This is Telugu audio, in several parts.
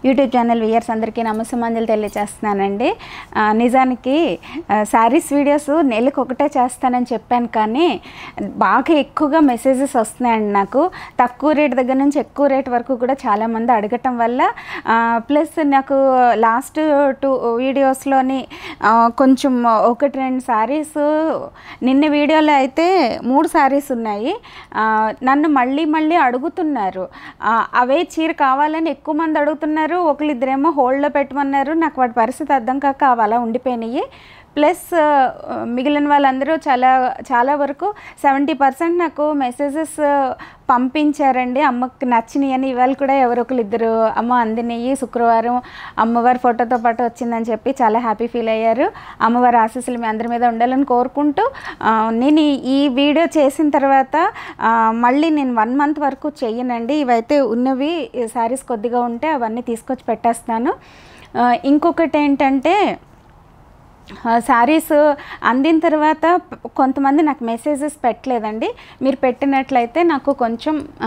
యూట్యూబ్ ఛానల్ వియర్స్ అందరికీ నమస్సమాంజలు తెలియజేస్తున్నానండి ఆ, నిజానికి శారీస్ వీడియోస్ నెలకు ఒకటే చేస్తానని చెప్పాను కానీ బాగా ఎక్కువగా మెసేజెస్ వస్తున్నాయండి నాకు తక్కువ రేట్ దగ్గర నుంచి ఎక్కువ రేట్ వరకు కూడా చాలామంది అడగటం వల్ల ప్లస్ నాకు లాస్ట్ టూ వీడియోస్లోని ఆ, కొంచెం ఒకటి రెండు శారీస్ నిన్న వీడియోలో అయితే మూడు శారీస్ ఉన్నాయి ఆ, నన్ను మళ్ళీ మళ్ళీ అడుగుతున్నారు ఆ, అవే చీర కావాలని ఎక్కువ మంది అడుగుతున్నారు ఒకళ్ళిద్దరేమో హోల్డ్లో పెట్టమన్నారు నాకు వాటి పరిస్థితి అర్థం కాక అవి అలా ఉండిపోయినాయి ప్లస్ ఆ, మిగిలిన వాళ్ళందరూ చాలా చాలా వరకు సెవెంటీ పర్సెంట్ నాకు మెసేజెస్ పంపించారండి అమ్మకి నచ్చినాయి అని ఇవాళ కూడా ఎవరో ఒకరు ఇద్దరు అమ్మ అందినయ్యి శుక్రవారం అమ్మవారి ఫోటోతో పాటు వచ్చిందని చెప్పి చాలా హ్యాపీ ఫీల్ అయ్యారు అమ్మవారి ఆశీస్సులు మీ అందరి మీద ఉండాలని కోరుకుంటూ ఆ, నేను ఈ- ఈ వీడియో చేసిన తర్వాత ఆ, మళ్ళీ నేను వన్ మంత్ వరకు చెయ్యనండి ఇవైతే ఉన్నవి శారీస్ కొద్దిగా ఉంటే అవన్నీ తీసుకొచ్చి పెట్టేస్తాను ఆ, ఇంకొకటి ఏంటంటే శారీస్ అందిన తర్వాత ప- కొంతమంది నాకు మెసేజెస్ పెట్టలేదండి మీరు పెట్టినట్లయితే నాకు కొంచెం ఆ,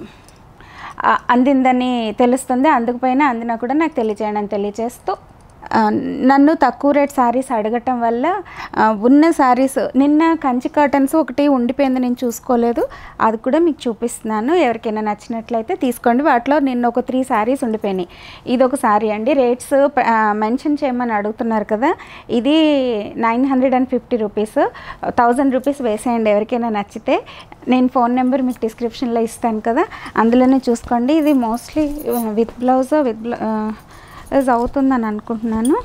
ఆ, అందిందని తెలుస్తుంది అందుకుపైన అందినా కూడా నాకు తెలియజేయండి అని తెలియజేస్తూ ఆ, నన్ను తక్కువ రేట్ శారీస్ అడగటం వల్ల ఆ, ఉన్న శారీస్ నిన్న కంచి కాటన్స్ ఒకటి ఉండిపోయింది నేను చూసుకోలేదు అది కూడా మీకు చూపిస్తున్నాను ఎవరికైనా నచ్చినట్లయితే తీసుకోండి వాటిలో నిన్న ఒక త్రీ శారీస్ ఉండిపోయినాయి ఇది ఒక శారీ అండి రేట్స్ మెన్షన్ చేయమని అడుగుతున్నారు కదా ఇది nine hundred and fifty rupees thousand rupees వేసేయండి ఎవరికైనా నచ్చితే నేను ఫోన్ నెంబర్ మీకు డిస్క్రిప్షన్లో ఇస్తాను కదా అందులోనే చూసుకోండి ఇది mostly with blouse with blouse అవుతుందని అనుకుంటున్నాను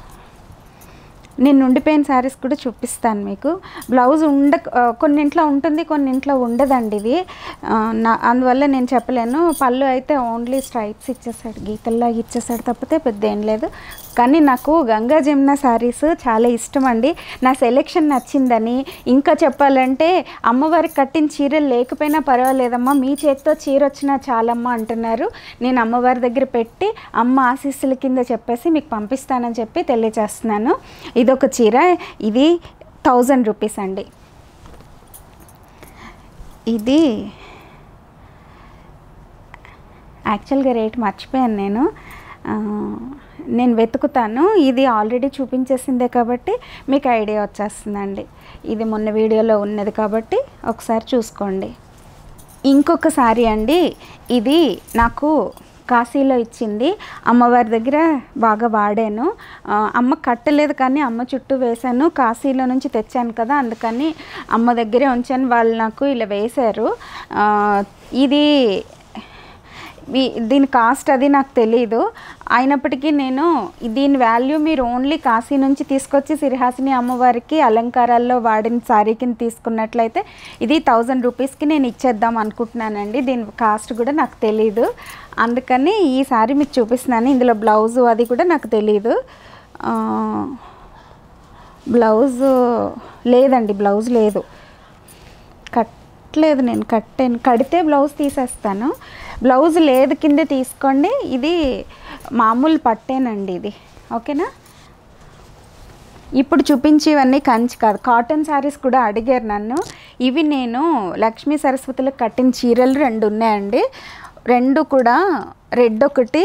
నేను ఉండిపోయిన శారీస్ కూడా చూపిస్తాను మీకు బ్లౌజ్ ఉండ ఆ, కొన్నింట్లో ఉంటుంది కొన్నింట్లో ఉండదండి ఇది ఆ, నా అందువల్ల నేను చెప్పలేను పళ్ళు అయితే ఓన్లీ స్ట్రైట్స్ ఇచ్చేసాడు గీతల్లా ఇచ్చేసాడు తప్పితే పెద్ద ఏం లేదు కానీ నాకు గంగా జమున శారీస్ చాలా ఇష్టం అండి నా సెలెక్షన్ నచ్చిందని ఇంకా చెప్పాలంటే అమ్మవారికి కట్టిన చీరలు లేకపోయినా పర్వాలేదమ్మా మీ చేతితో చీర వచ్చినా చాలమ్మా అంటున్నారు నేను అమ్మవారి దగ్గర పెట్టి అమ్మ ఆశీస్సుల కింద చెప్పేసి మీకు పంపిస్తానని చెప్పి తెలియజేస్తున్నాను ఇదొక చీర ఇది థౌజండ్ రూపీస్ అండి ఇది యాక్చువల్గా రేట్ మర్చిపోయాను నేను ఆ, నేను వెతుకుతాను ఇది ఆల్రెడీ చూపించేసిందే కాబట్టి మీకు ఐడియా వచ్చేస్తుందండి ఇది మొన్న వీడియోలో ఉన్నది కాబట్టి ఒకసారి చూసుకోండి ఇంకొక సారీ అండి ఇది నాకు కాశీలో ఇచ్చింది అమ్మవారి దగ్గర బాగా వాడాను ఆ, అమ్మ కట్టలేదు కానీ అమ్మ చుట్టూ వేశాను కాశీలో నుంచి తెచ్చాను కదా అందుకని అమ్మ దగ్గరే ఉంచాను వాళ్ళు నాకు ఇలా వేశారు ఆ, ఇది వీ- దీని కాస్ట్ అది నాకు తెలియదు అయినప్పటికీ నేను దీని వాల్యూ మీరు ఓన్లీ కాశీ నుంచి తీసుకొచ్చి సిరిహాసిని అమ్మవారికి అలంకారాల్లో వాడిన శారీ కింద తీసుకున్నట్లయితే ఇది థౌజండ్ రూపీస్కి నేను ఇచ్చేద్దాం అనుకుంటున్నానండి దీని కాస్ట్ కూడా నాకు తెలియదు అందుకని ఈ శారీ మీకు చూపిస్తున్నాను ఇందులో బ్లౌజు అది కూడా నాకు తెలియదు ఆ, బ్లౌజ్ లేదండి బ్లౌజ్ లేదు కట్టలేదు నేను కట్టాను కడితే బ్లౌజ్ తీసేస్తాను బ్లౌజ్ లేదు కింద తీసుకోండి ఇది మామూలు పట్టేనండి ఇది ఓకేనా ఇప్పుడు చూపించేవన్నీ కంచి కాదు కాటన్ శారీస్ కూడా అడిగారు నన్ను ఇవి నేను లక్ష్మీ సరస్వతులకు కట్టిన చీరలు రెండు ఉన్నాయండి రెండు కూడా రెడ్ ఒకటి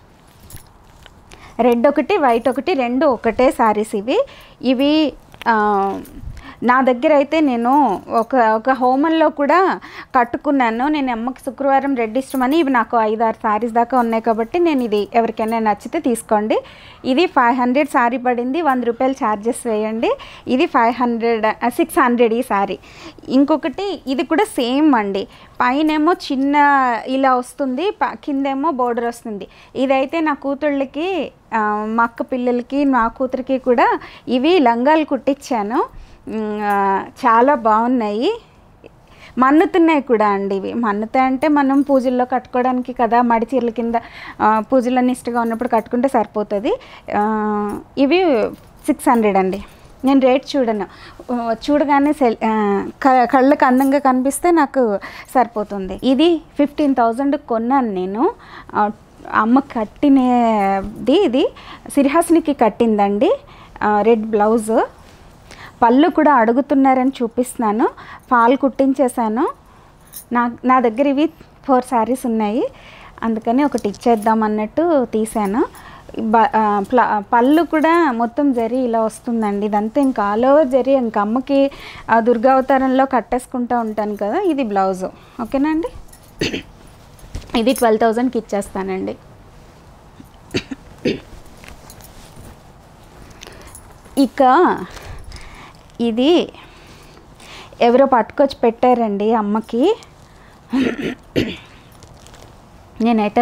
రెడ్ ఒకటి వైట్ ఒకటి రెండు ఒకటే శారీస్ ఇవి ఇవి ఆ, నా దగ్గర అయితే నేను ఒక ఒక హోమంలో కూడా కట్టుకున్నాను నేను అమ్మకి శుక్రవారం రెడ్ ఇష్టమని ఇవి నాకు ఐదు ఆరు శారీస్ దాకా ఉన్నాయి కాబట్టి నేను ఇది ఎవరికైనా నచ్చితే తీసుకోండి ఇది ఫైవ్ హండ్రెడ్ శారీ పడింది వంద రూపాయలు ఛార్జెస్ వేయండి ఇది ఫైవ్ హండ్రెడ్ సిక్స్ హండ్రెడ్ ఈ శారీ ఇంకొకటి ఇది కూడా సేమ్ అండి పైనేమో చిన్న ఇలా వస్తుంది ప- కిందేమో బోర్డర్ వస్తుంది ఇదైతే నా కూతుళ్ళకి ఆ, మా అక్క పిల్లలకి నా కూతురికి కూడా ఇవి లంగాలు కుట్టించాను ఉమ్, ఆ, చాలా బాగున్నాయి మన్నుతున్నాయి కూడా అండి ఇవి మన్నుతాయి అంటే మనం పూజల్లో కట్టుకోవడానికి కదా మడి చీరల కింద ఆ, పూజలో నిష్టగా ఉన్నప్పుడు కట్టుకుంటే సరిపోతుంది ఆ, ఇవి సిక్స్ హండ్రెడ్ అండి నేను రేట్ చూడను ఆ, చూడగానే సెల్ ఆ, క- కళ్ళకి అందంగా కనిపిస్తే నాకు సరిపోతుంది ఇది ఫిఫ్టీన్ థౌజండ్ కొన్నాను నేను ఆ, అమ్మ కట్టినది ఇది సిరిహాసినికి కట్టిందండి ఆ, రెడ్ బ్లౌజ్ పళ్ళు కూడా అడుగుతున్నారని చూపిస్తున్నాను ఫాల్ కుట్టించేశాను నా నా దగ్గర ఇవి ఫోర్ శారీస్ ఉన్నాయి అందుకని ఒకటి ఇచ్చేద్దాం అన్నట్టు తీసాను బ- ఆ, ప్ల- పళ్ళు కూడా మొత్తం జరి ఇలా వస్తుందండి ఇదంతా ఇంకా ఆల్ ఓవర్ జరి ఇంకా అమ్మకి ఆ దుర్గావతారంలో కట్టేసుకుంటూ ఉంటాను కదా ఇది బ్లౌజ్ ఓకేనా అండి ఇది ట్వెల్వ్ థౌజండ్కి ఇచ్చేస్తానండి ఇక ఇది ఎవరో పట్టుకొచ్చి పెట్టారండి అమ్మకి నేనైతే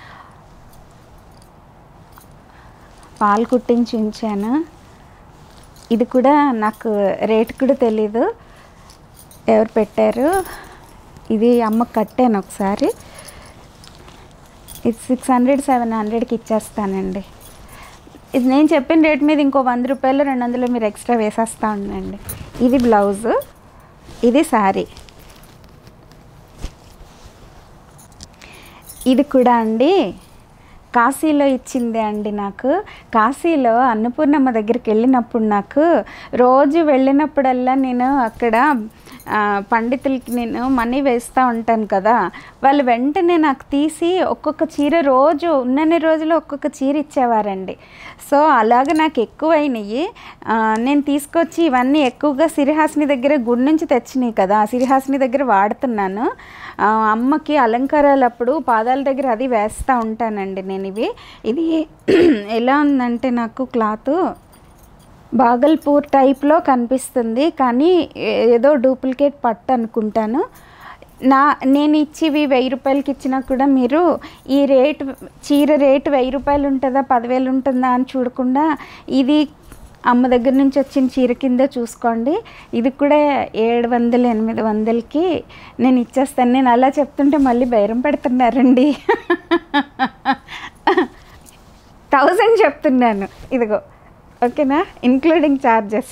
పాలు కుట్టించి ఉంచాను ఇది కూడా నాకు రేట్ కూడా తెలీదు ఎవరు పెట్టారు ఇది అమ్మకి కట్టాను ఒకసారి ఇది సిక్స్ హండ్రెడ్ సెవెన్ హండ్రెడ్కి ఇచ్చేస్తానండి ఇది నేను చెప్పిన రేట్ మీద ఇంకో వంద రూపాయలు రెండు వందలు మీరు ఎక్స్ట్రా వేసేస్తా ఉండండి ఇది బ్లౌజు ఇది శారీ ఇది కూడా అండి కాశీలో ఇచ్చిందే అండి నాకు కాశీలో అన్నపూర్ణమ్మ దగ్గరికి వెళ్ళినప్పుడు నాకు రోజు వెళ్ళినప్పుడల్లా నేను అక్కడ ఆ, పండితులకి నేను మనీ వేస్తూ ఉంటాను కదా వాళ్ళు వెంటనే నాకు తీసి ఒక్కొక్క చీర రోజు ఉన్నన్ని రోజులు ఒక్కొక్క చీర ఇచ్చేవారండి సో అలాగ నాకు ఎక్కువైనవి ఆ, నేను తీసుకొచ్చి ఇవన్నీ ఎక్కువగా సిరిహాసిని దగ్గర గుడి నుంచి తెచ్చినాయి కదా సిరిహాసిని దగ్గర వాడుతున్నాను ఆ, అమ్మకి అలంకారాలు అప్పుడు పాదాల దగ్గర అది వేస్తూ ఉంటానండి నేను ఇవి ఇది ఎలా ఉందంటే నాకు క్లాత్ బాగల్పూర్ టైప్లో కనిపిస్తుంది కానీ ఏ- ఏదో డూప్లికేట్ పట్టు అనుకుంటాను నా నేను ఇచ్చివి వెయ్యి రూపాయలకి ఇచ్చినా కూడా మీరు ఈ రేట్ చీర రేటు వెయ్యి రూపాయలు ఉంటుందా పదివేలు ఉంటుందా అని చూడకుండా ఇది అమ్మ దగ్గర నుంచి వచ్చిన చీర కింద చూసుకోండి ఇది కూడా ఏడు వందలు ఎనిమిది వందలకి నేను ఇచ్చేస్తాను నేను అలా చెప్తుంటే మళ్ళీ బైరం పెడుతున్నారండి థౌజండ్ చెప్తున్నాను ఇదిగో ఓకేనా ఇంక్లూడింగ్ ఛార్జెస్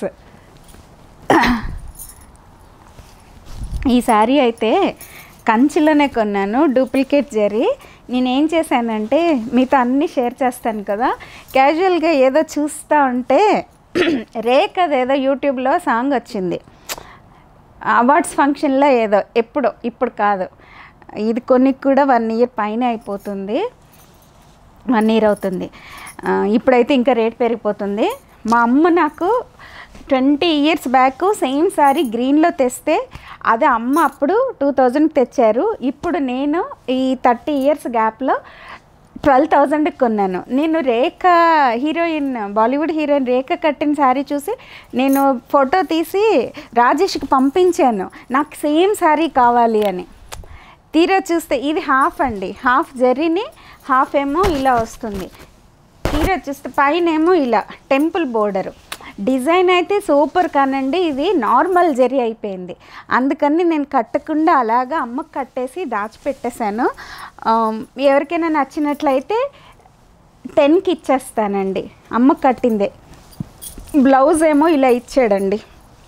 ఈ శారీ అయితే కంచిలోనే కొన్నాను డూప్లికేట్ జరీ నేనేం చేశానంటే మీతో అన్నీ షేర్ చేస్తాను కదా క్యాజువల్గా ఏదో చూస్తూ ఉంటే రేక్ అదేదో యూట్యూబ్లో సాంగ్ వచ్చింది అవార్డ్స్ ఫంక్షన్లో ఏదో ఎప్పుడో ఇప్పుడు కాదు ఇది కొన్ని కూడా వన్ ఇయర్ పైన అయిపోతుంది వన్ ఇయర్ అవుతుంది ఆ, ఇప్పుడైతే ఇంకా రేట్ పెరిగిపోతుంది మా అమ్మ నాకు twenty years back same sari గ్రీన్లో తెస్తే అది అమ్మ అప్పుడు టూ థౌజండ్కి తెచ్చారు ఇప్పుడు నేను ఈ థర్టీ ఇయర్స్ గ్యాప్లో ట్వెల్వ్ థౌజండ్కి కొన్నాను నేను Rekha heroine Bollywood heroine Rekha కట్టిన శారీ చూసి నేను ఫోటో తీసి రాజేష్కి పంపించాను నాకు సేమ్ శారీ కావాలి అని తీరా చూస్తే ఇది హాఫ్ అండి హాఫ్ జరీని హాఫ్ ఏమో ఇలా వస్తుంది తీరా చూస్తే పైన ఏమో ఇలా టెంపుల్ బోర్డరు డిజైన్ అయితే సూపర్ కానండి ఇది నార్మల్ జరీ అయిపోయింది అందుకని నేను కట్టకుండా అలాగా అమ్మకు కట్టేసి దాచిపెట్టేశాను ఆమ్, ఎవరికైనా నచ్చినట్లయితే టెన్కి ఇచ్చేస్తానండి అమ్మకు కట్టిందే బ్లౌజ్ ఏమో ఇలా ఇచ్చాడండి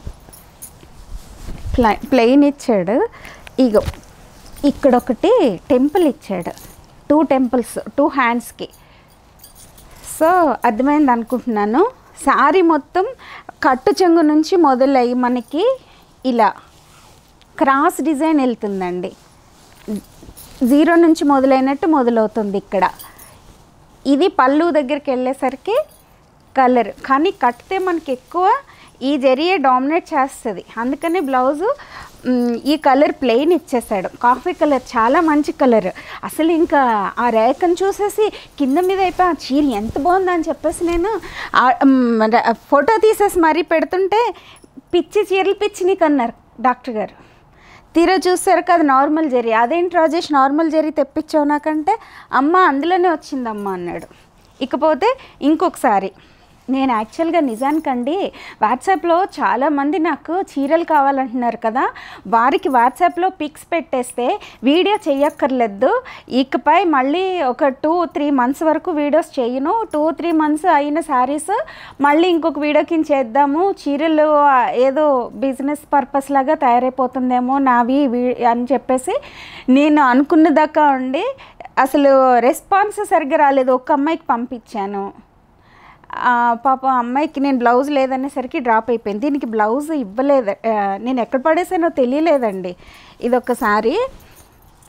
ప్లై ప్లెయిన్ ఇచ్చాడు ఇగో ఇక్కడ ఒకటి టెంపుల్ ఇచ్చాడు టూ టెంపుల్స్ టూ హ్యాండ్స్కి సో అర్థమైంది అనుకుంటున్నాను శారీ మొత్తం కట్టు చెంగు నుంచి మొదలయ్యి మనకి ఇలా క్రాస్ డిజైన్ వెళ్తుందండి జీరో నుంచి మొదలైనట్టు మొదలవుతుంది ఇక్కడ ఇది పళ్ళు దగ్గరికి వెళ్ళేసరికి కలర్ కానీ కట్టితే మనకి ఎక్కువ ఈ జరియే డామినేట్ చేస్తుంది అందుకని బ్లౌజు మ్, ఈ కలర్ ప్లెయిన్ ఇచ్చేసాడు కాఫీ కలర్ చాలా మంచి కలర్ అసలు ఇంకా ఆ రేఖను చూసేసి కింద మీద అయిపోయి ఆ చీర ఎంత బాగుందని చెప్పేసి నేను ఆ, మ్, ర- ఫోటో తీసేసి మరీ పెడుతుంటే పిచ్చి చీరలు పిచ్చి నీకు అన్నారు డాక్టర్ గారు తీరా చూసారు అది నార్మల్ జరీ అదేంటి రాజేష్ నార్మల్ జరీ తెప్పించావు నాకంటే అమ్మ అందులోనే వచ్చిందమ్మ అన్నాడు ఇకపోతే ఇంకొకసారి నేను యాక్చువల్గా నిజానికండి వాట్సాప్లో చాలామంది నాకు చీరలు కావాలంటున్నారు కదా వారికి వాట్సాప్లో పిక్స్ పెట్టేస్తే వీడియో చేయక్కర్లేదు ఇకపై మళ్ళీ ఒక టూ త్రీ మంత్స్ వరకు వీడియోస్ చేయను టూ త్రీ మంత్స్ అయిన శారీస్ మళ్ళీ ఇంకొక వీడియో కింద చేద్దాము చీరలు ఆ, ఏదో బిజినెస్ పర్పస్ లాగా తయారైపోతుందేమో నావి వీ- అని చెప్పేసి నేను అనుకున్న దాకా ఉండి అసలు రెస్పాన్స్ సరిగ్గా రాలేదు ఒక అమ్మాయికి పంపించాను ఆ, పాపం అమ్మాయికి నేను బ్లౌజ్ లేదనేసరికి డ్రాప్ అయిపోయింది దీనికి బ్లౌజ్ ఇవ్వలేదు ఆ, నేను ఎక్కడ పడేసానో తెలియలేదండి ఇది ఒకసారి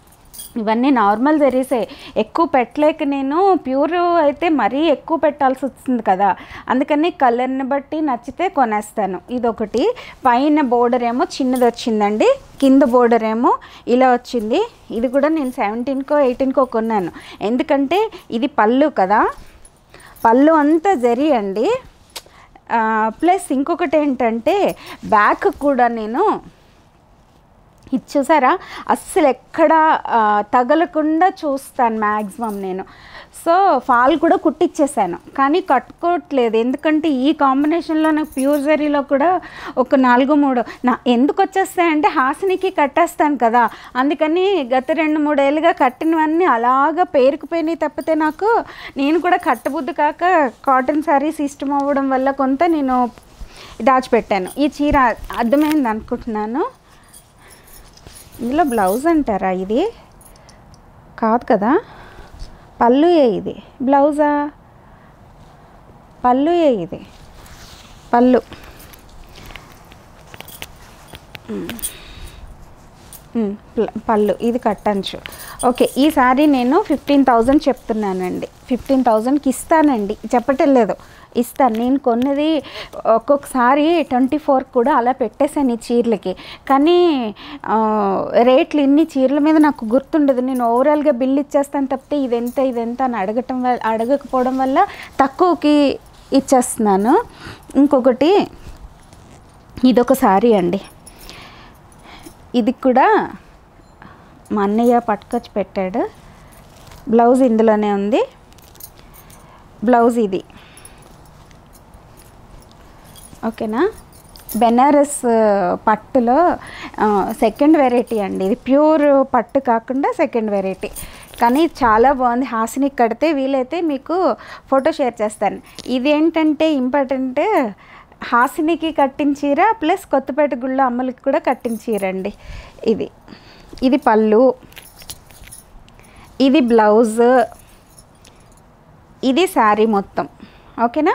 ఇవన్నీ నార్మల్ జరీసే ఎక్కువ పెట్టలేక నేను ప్యూర్ అయితే మరీ ఎక్కువ పెట్టాల్సి వస్తుంది కదా అందుకని కలర్ని బట్టి నచ్చితే కొనేస్తాను ఇదొకటి పైన బోర్డర్ ఏమో చిన్నది వచ్చిందండి కింద బోర్డర్ ఏమో ఇలా వచ్చింది ఇది కూడా నేను సెవెంటీన్కో ఎయిటీన్కో కొన్నాను ఎందుకంటే ఇది పళ్ళు కదా పళ్ళు అంతా జరీ అండి ప్లస్ ఇంకొకటి ఏంటంటే బ్యాక్ కూడా నేను ఇది చూసారా అస్సలు ఎక్కడ ఆ, తగలకుండా చూస్తాను మ్యాక్సిమం నేను సో ఫాల్ కూడా కుట్టిచ్చేసాను కానీ కట్టుకోవట్లేదు ఎందుకంటే ఈ కాంబినేషన్లో నాకు ప్యూర్ జరీలో కూడా ఒక నాలుగు మూడు నా ఎందుకు వచ్చేస్తాయంటే హాసినికి కట్టేస్తాను కదా అందుకని గత రెండు మూడేళ్ళుగా కట్టినవన్నీ అలాగా పేరుకుపోయినాయి తప్పితే నాకు నేను కూడా కట్టబుద్ధి కాక కాటన్ శారీస్ ఇష్టం అవ్వడం వల్ల కొంత నేను దాచిపెట్టాను ఈ చీర అర్థమైంది అనుకుంటున్నాను ఇందులో బ్లౌజ్ అంటారా ఇది కాదు కదా పళ్ళుయే ఇది బ్లౌజా పళ్ళుయే ఇది పళ్ళు ఉమ్. ఉమ్, ప్ల- పళ్ళు ఇది కట్టంచు ఓకే ఈ సారీ నేను ఫిఫ్టీన్ థౌజండ్ చెప్తున్నానండి ఫిఫ్టీన్ థౌజండ్కి ఇస్తానండి చెప్పటం లేదు ఇస్తాను నేను కొన్నది ఒక్కొక్కసారి ట్వంటీ ఫోర్ కూడా అలా పెట్టేశాను ఈ చీరలకి కానీ ఆ, రేట్లు ఇన్ని చీరల మీద నాకు గుర్తుండదు నేను ఓవరాల్గా బిల్ ఇచ్చేస్తాను తప్పితే ఇదెంత ఇదెంత అని అడగటం వల్ల అడగకపోవడం వల్ల తక్కువకి ఇచ్చేస్తున్నాను ఇంకొకటి ఇదొక సారీ అండి ఇది కూడా మా అన్నయ్య పట్టుకొచ్చి పెట్టాడు బ్లౌజ్ ఇందులోనే ఉంది బ్లౌజ్ ఇది ఓకేనా బెనారస్ పట్టులో సెకండ్ వెరైటీ అండి ఇది ప్యూర్ పట్టు కాకుండా సెకండ్ వెరైటీ కానీ చాలా బాగుంది హాసిని కడితే వీలైతే మీకు ఫోటో షేర్ చేస్తాను ఇది ఏంటంటే ఇంపార్టెంట్ హాసినికి కట్టిన చీర ప్లస్ కొత్తపేట గుళ్ళో అమ్మలకి కూడా కట్టిన చీర అండి ఇది ఇది పళ్ళు ఇది బ్లౌజ్ ఇది శారీ మొత్తం ఓకేనా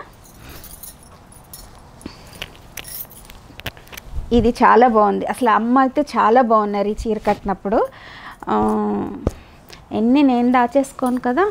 ఇది చాలా బాగుంది అసలు అమ్మ అయితే చాలా బాగున్నారు ఈ చీర కట్టినప్పుడు ఆ, ఎన్ని నేను దాచేసుకోను కదా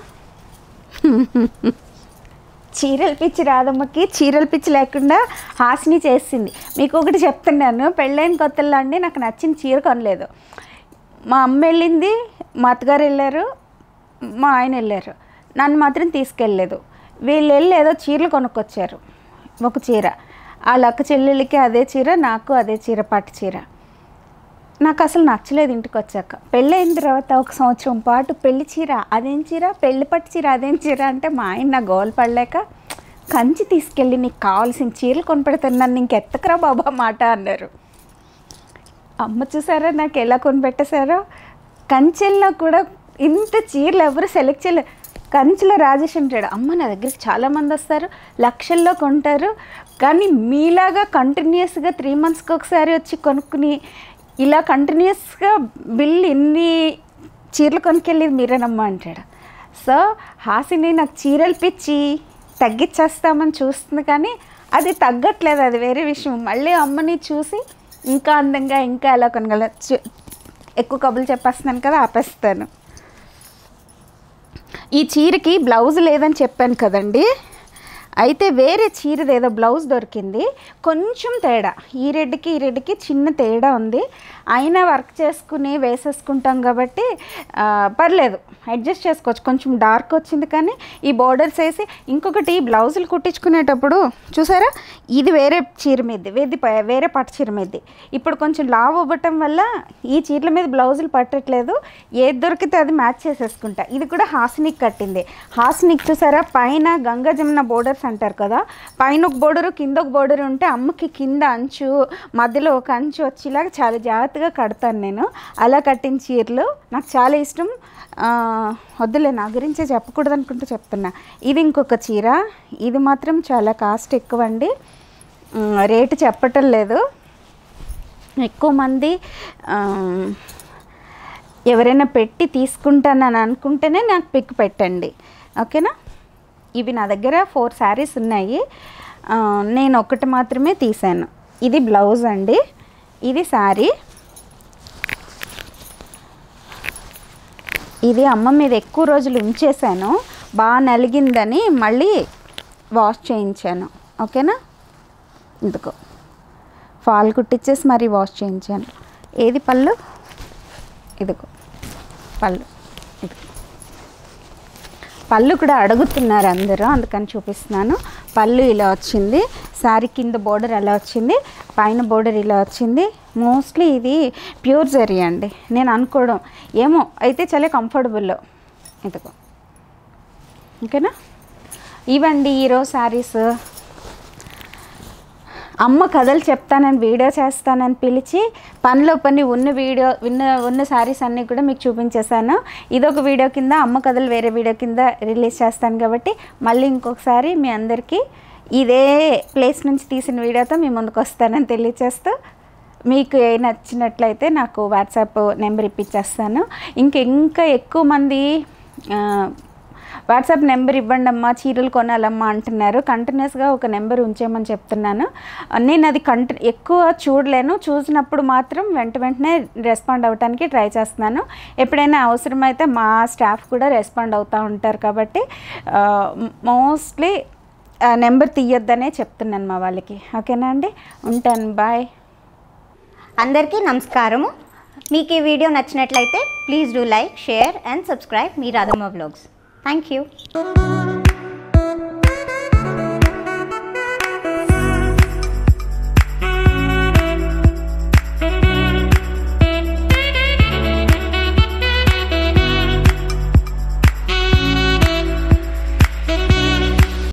చీరల పిచ్చి రాదమ్మకి చీరల పిచ్చి లేకుండా హాసిని చేసింది మీకు ఒకటి చెప్తున్నాను పెళ్ళైన కొత్తల్లో అండి నాకు నచ్చిన చీర కొనలేదు మా అమ్మ వెళ్ళింది మా అత్తగారు వెళ్ళారు మా ఆయన వెళ్ళారు నన్ను మాత్రం తీసుకెళ్ళలేదు వీళ్ళు వెళ్ళి ఏదో చీరలు కొనుక్కొచ్చారు ఒక చీర వాళ్ళ అక్క చెల్లెళ్ళకి అదే చీర నాకు అదే చీర పట్టు చీర నాకు అసలు నచ్చలేదు ఇంటికి వచ్చాక పెళ్ళి అయిన తర్వాత ఒక సంవత్సరం పాటు పెళ్లి చీర అదేం చీర పెళ్లి పట్టు చీర అదేం చీర అంటే మా ఆయన నా గోలు పడలేక కంచి తీసుకెళ్ళి నీకు కావాల్సిన చీరలు కొనిపెడతాను నన్ను ఇంకెత్తకరా బాబా మాట అన్నారు అమ్మ చూసారా నాకు ఎలా కొనిపెట్టేశారో కంచెల్లో కూడా ఇంత చీరలు ఎవరు సెలెక్ట్ చేయలేదు కంచెలో రాజేష్ అంటాడు అమ్మ నా దగ్గరికి చాలామంది వస్తారు లక్షల్లో కొంటారు కానీ మీలాగా కంటిన్యూస్గా త్రీ మంత్స్కి ఒకసారి వచ్చి కొనుక్కుని ఇలా కంటిన్యూస్గా బిల్ ఇన్ని చీరలు కొనుక్కెళ్ళేది మీరేనమ్మా అంటాడు సో హాసిని నాకు చీరలు పిచ్చి తగ్గించేస్తామని చూస్తుంది కానీ అది తగ్గట్లేదు అది వేరే విషయం మళ్ళీ అమ్మని చూసి ఇంకా అందంగా ఇంకా ఎలా కొనగల చు- ఎక్కువ కబుర్లు చెప్పేస్తున్నాను కదా ఆపేస్తాను ఈ చీరకి బ్లౌజ్ లేదని చెప్పాను కదండి అయితే వేరే చీరది ఏదో బ్లౌజ్ దొరికింది కొంచెం తేడా ఈ రెడ్కి ఈ రెడ్కి చిన్న తేడా ఉంది అయినా వర్క్ చేసుకుని వేసేసుకుంటాం కాబట్టి ఆ, పర్లేదు అడ్జస్ట్ చేసుకోవచ్చు కొంచెం డార్క్ వచ్చింది కానీ ఈ బోర్డర్స్ వేసి ఇంకొకటి బ్లౌజులు కుట్టించుకునేటప్పుడు చూసారా ఇది వేరే చీర మీది వేది ప- వేరే పట్టు చీర మీది ఇప్పుడు కొంచెం లావ్ అవ్వటం వల్ల ఈ చీరల మీద బ్లౌజులు పట్టట్లేదు ఏది దొరికితే అది మ్యాచ్ చేసేసుకుంటా ఇది కూడా హాసినిక్ కట్టింది హాసినిక్ చూసారా పైన గంగా జమున బోర్డర్స్ అంటారు కదా పైన ఒక బోర్డరు కింద ఒక బోర్డర్ ఉంటే అమ్మకి కింద అంచు మధ్యలో ఒక అంచు వచ్చేలాగా చాలా జాగ్రత్తగా కడతాను నేను అలా కట్టిన చీరలు నాకు చాలా ఇష్టం ఆ, వద్దులే నా గురించే చెప్పకూడదు అనుకుంటూ చెప్తున్నా ఇది ఇంకొక చీర ఇది మాత్రం చాలా కాస్ట్ ఎక్కువ అండి ఉమ్, రేటు చెప్పటం లేదు ఎక్కువ మంది ఆ, ఎవరైనా పెట్టి తీసుకుంటానని అనుకుంటేనే నాకు పిక్ పెట్టండి ఓకేనా ఇవి నా దగ్గర ఫోర్ శారీస్ ఉన్నాయి ఆ, నేను ఒకటి మాత్రమే తీసాను ఇది బ్లౌజ్ అండి ఇది శారీ ఇది అమ్మ మీద ఎక్కువ రోజులు ఉంచేసాను బాగా నలిగిందని మళ్ళీ వాష్ చేయించాను ఓకేనా ఇందుకో ఫాల్ కుట్టించేసి మరీ వాష్ చేయించాను ఏది పళ్ళు ఇదిగో పళ్ళు ఇది పళ్ళు కూడా అడుగుతున్నారు అందరూ అందుకని చూపిస్తున్నాను పళ్ళు ఇలా వచ్చింది శారీ కింద బోర్డర్ అలా వచ్చింది పైన బోర్డర్ ఇలా వచ్చింది మోస్ట్లీ ఇది ప్యూర్ జరీ అండి నేను అనుకోవడం ఏమో అయితే చాలా కంఫర్టబుల్ ఇదిగో ఓకేనా ఇవండి ఈరోజు శారీస్ అమ్మ కథలు చెప్తానని వీడియో చేస్తానని పిలిచి పనిలో పని ఉన్న వీడియో ఉన్న ఉన్న శారీస్ అన్నీ కూడా మీకు చూపించేశాను ఇదొక వీడియో కింద అమ్మ కథలు వేరే వీడియో కింద రిలీజ్ చేస్తాను కాబట్టి మళ్ళీ ఇంకొకసారి మీ అందరికీ ఇదే ప్లేస్ నుంచి తీసిన వీడియోతో మీ ముందుకు వస్తానని తెలియచేస్తూ మీకు ఏ నచ్చినట్లయితే నాకు వాట్సాప్ నెంబర్ ఇప్పించేస్తాను ఇంక ఇంకా ఎక్కువ మంది ఆ, వాట్సాప్ నెంబర్ ఇవ్వండి అమ్మా చీరలు కొనాలమ్మా అంటున్నారు కంటిన్యూస్గా ఒక నెంబర్ ఉంచేయమని చెప్తున్నాను నేను అది కంటి ఎక్కువ చూడలేను చూసినప్పుడు మాత్రం వెంట వెంటనే రెస్పాండ్ అవ్వడానికి ట్రై చేస్తున్నాను ఎప్పుడైనా అవసరమైతే మా స్టాఫ్ కూడా రెస్పాండ్ అవుతూ ఉంటారు కాబట్టి మోస్ట్లీ నెంబర్ తీయొద్దనే చెప్తున్నాను మా వాళ్ళకి ఓకేనా అండి ఉంటాను బాయ్ అందరికీ నమస్కారము మీకు ఈ వీడియో నచ్చినట్లయితే please do like share and subscribe మీ రాధమ్మ బ్లాగ్స్ థ్యాంక్ యూ